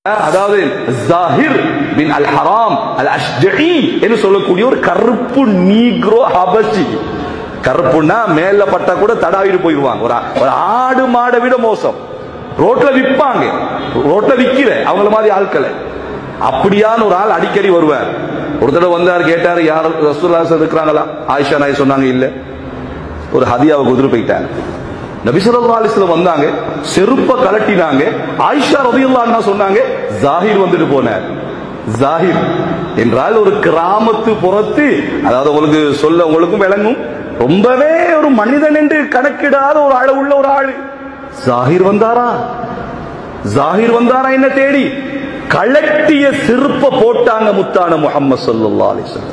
அதாவது ஜாஹிர் பின் அல் ஹராம் அல் அஷ்ஜஇ என்று சொல்லக்கூடிய ஒரு கருப்பு நீக்ரோ ஹபஷி கருப்புன்னா மேல பட்டா கூட தடாவிட்டு போயிடுவாங்க ஒரு ஒரு ஆடு மாடை விட மோசம் ரோட்ல விற்பாங்க ரோட்ல விக்கிற அவங்கள மாதிரி ஆட்களை அப்படியான ஒரு ஆள் அடிக்கடி வருவார் ஒரு தடவை வந்தார் கேட்டார் யார் ரசூல்லா இருக்கிறாங்களா ஆயிஷா நாய் சொன்னாங்க இல்ல ஒரு ஹதியாவை குதிரை போயிட்டாங்க நபி ஸல்லல்லாஹு அலைஹி வஸல்லம் வந்தாங்க செருப்ப கலட்டினாங்க ஆயிஷா ரலியல்லாஹு அன்ஹா சொன்னாங்க ஜாஹிர் வந்துட்டு போனார் ஜாஹிர் என்றால் ஒரு கிராமத்து புறத்து அதாவது உங்களுக்கு சொல்ல உங்களுக்கும் விளங்கும் ரொம்பவே ஒரு மனிதன் என்று கணக்கிடாத ஒரு அளவுள்ள ஒரு ஆளு ஜாஹிர் வந்தாரா ஜாஹிர் வந்தாரா என்ன தேடி கலட்டிய செருப்ப போட்டாங்க முத்தான முகம்மது ஸல்லல்லாஹு அலைஹி வஸல்லம்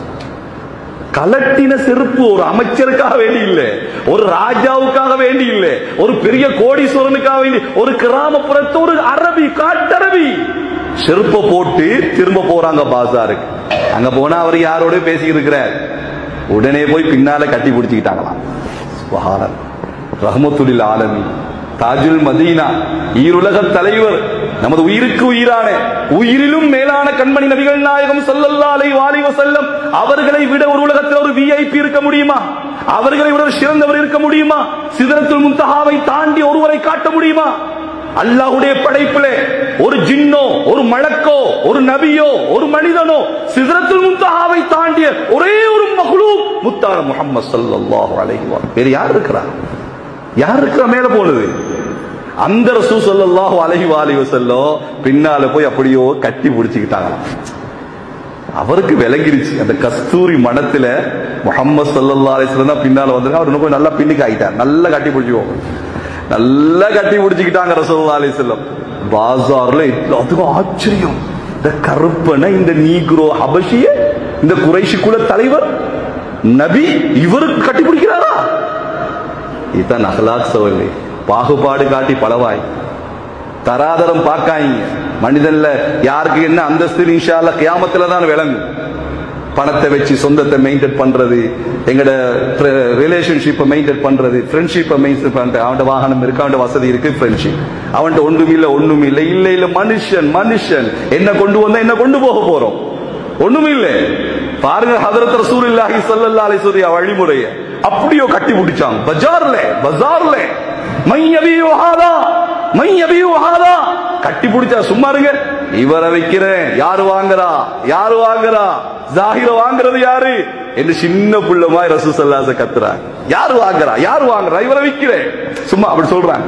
கலட்டின செருப்பு ஒரு அமைச்சருக்காக வேண்டி இல்ல ஒரு ராஜாவுக்காக வேண்டி இல்ல ஒரு பெரிய கோடீஸ்வரனுக்காக வேண்டி ஒரு கிராமப்புறத்து ஒரு அரபி காட்டரபி செருப்ப போட்டு திரும்ப போறாங்க பாசாருக்கு அங்க போனா அவர் யாரோட பேசி இருக்கிறார் உடனே போய் பின்னால கட்டி பிடிச்சுக்கிட்டாங்களாம் சுபஹானல்லாஹ். ரஹ்மத்துலில் ஆலமி தாஜுல் மதீனா ஈருலக தலைவர் நமது உயிருக்கு உயிரான உயிரிலும் மேலான கண்மணி நபிகள் நாயகம் ஸல்லல்லாஹு அலைஹி வாலிஹி வஸல்லம் அவர்களை விட ஒரு உலகத்தில் ஒரு விஐபி இருக்க முடியுமா அவர்களை விட ஒரு சிறந்தவர் இருக்க முடியுமா சிதறத்துல் முன்தஹாவை தாண்டி ஒருவரை காட்ட முடியுமா அல்லாஹ்வுடைய படைப்பிலே ஒரு ஜின்னோ ஒரு மலக்கோ ஒரு நபியோ ஒரு மனிதனோ சிதறத்துல் முன்தஹாவை தாண்டிய ஒரே ஒரு மஹ்லூக் முத்தான முஹம்மது ஸல்லல்லாஹு அலைஹி வஸல்லம் வேற யார் இருக்கிறார் யார் இருக்கிற மேல போனது அந்த ரசூ ஸல்லல்லாஹு அலைஹி வாலிஹி வஸல்லம் பின்னால போய் அப்படியோ கட்டி பிடிச்சுக்கிட்டாங்களாம் அவருக்கு விளங்கிருச்சு அந்த கஸ்தூரி மனத்துல முகம்மது ஸல்லல்லாஹு அலைஹி வஸல்லம் தான் பின்னால வந்து அவர் இன்னும் கொஞ்சம் நல்லா பின்னுக்கு ஆயிட்டார் நல்லா கட்டி பிடிச்சுக்கோங்க நல்லா கட்டி பிடிச்சுக்கிட்டாங்க ரசூலுல்லாஹி அலைஹி வஸல்லம் பாசார்ல எல்லாத்துக்கும் ஆச்சரியம் இந்த கருப்பனை இந்த நீக்ரோ ஹபஷிய இந்த குறைஷி குல தலைவர் நபி இவருக்கு கட்டி பிடிக்கிறாரா இதுதான் அஹ்லாக் சோழி பாகுபாடு காட்டி பலவாய் தராதரம் பார்க்காங்க மனிதன்ல யாருக்கு என்ன அந்தஸ்து இன்ஷா அல்லாஹ் கியாமத்துல தான் விளங்கும் பணத்தை வச்சு சொந்தத்தை மெயின்டைன் பண்றது எங்கட ரிலேஷன்ஷிப்பை மெயின்டைன் பண்றது ஃப்ரெண்ட்ஷிப்பை மெயின்டைன் பண்றது அவன்கிட்ட வாகனம் இருக்கு அவன்கிட்ட வசதி இருக்கு ஃப்ரெண்ட்ஷிப் அவன்கிட்ட ஒன்றும் இல்ல ஒண்ணும் இல்ல இல்ல இல்ல மனுஷன் மனுஷன் என்ன கொண்டு வந்தா என்ன கொண்டு போக போறோம் ஒண்ணும் இல்ல பாருங்க ஹதரத் ரசூலுல்லாஹி ஸல்லல்லாஹு அலைஹி வஸல்லம் வழிமுறைய அப்படியோ கட்டி பிடிச்சாங்க பஜார்ல பஜார்ல மையபியு ஹாதா மையபியு ஹாதா கட்டி பிடிச்சா சும்மா இருங்க இவரை வைக்கிறேன் யாரு வாங்குறா யாரு வாங்குறா ஜாகிர வாங்குறது யாரு என்று சின்ன புள்ள மாதிரி ரசூ சல்லாச கத்துறாங்க யாரு வாங்குறா யாரு வாங்குறா இவரை விக்கிறேன் சும்மா அப்படி சொல்றாங்க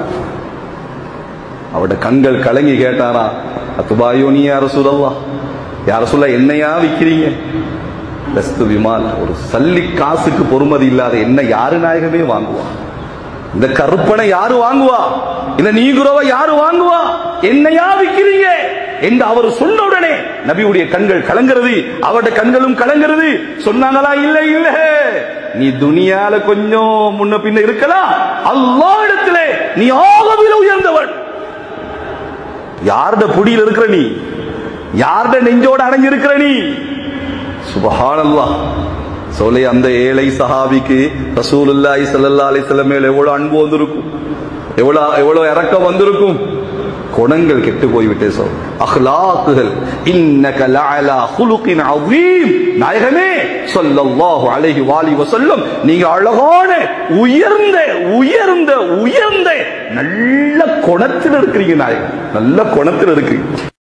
அவட கண்கள் கலங்கி கேட்டாரா அத்துபாயோ நீ யார சொல்லவா யார சொல்ல என்னையா விக்கிறீங்க லஸ்து விமால் ஒரு சல்லி காசுக்கு பொறுமதி இல்லாத என்ன யாரு நாயகமே வாங்குவா இந்த கருப்பனை யாரு வாங்குவா இந்த நீகுரவை யாரு வாங்குவா என்னையா விக்கிறீங்க என்று அவர் சொன்ன உடனே நபியுடைய கண்கள் கலங்கிறது அவருடைய கண்களும் கலங்கிறது சொன்னாங்களா இல்ல இல்ல நீ துனியால கொஞ்சம் முன்ன பின்ன இருக்கலாம் அல்லா இடத்துல நீ ஆகவில உயர்ந்தவன் யாருட புடியில் இருக்கிற நீ யாருட நெஞ்சோட அடைஞ்சிருக்கிற நீ சுபஹானல்லாஹ் சொல்லி அந்த ஏழை சஹாபிக்கு ரசூலுல்லாஹி ஸல்லல்லாஹு அலைஹி வஸல்லம் மேல எவ்வளவு அன்பு வந்திருக்கும் எவ்வளவு எவ்வளவு இரக்கம் வந்திருக்கும் குணங்கள் கெட்டு போய்விட்டே சொல் அஹ்லாக்குகள் இன்னக லஅலா குலுகின் அதீம் நாயகமே ஸல்லல்லாஹு அலைஹி வாலி வஸல்லம் நீங்க அழகான உயர்ந்த உயர்ந்த உயர்ந்த நல்ல குணத்தில் இருக்கிறீங்க நாயகம் நல்ல குணத்தில் இருக்கிறீங்க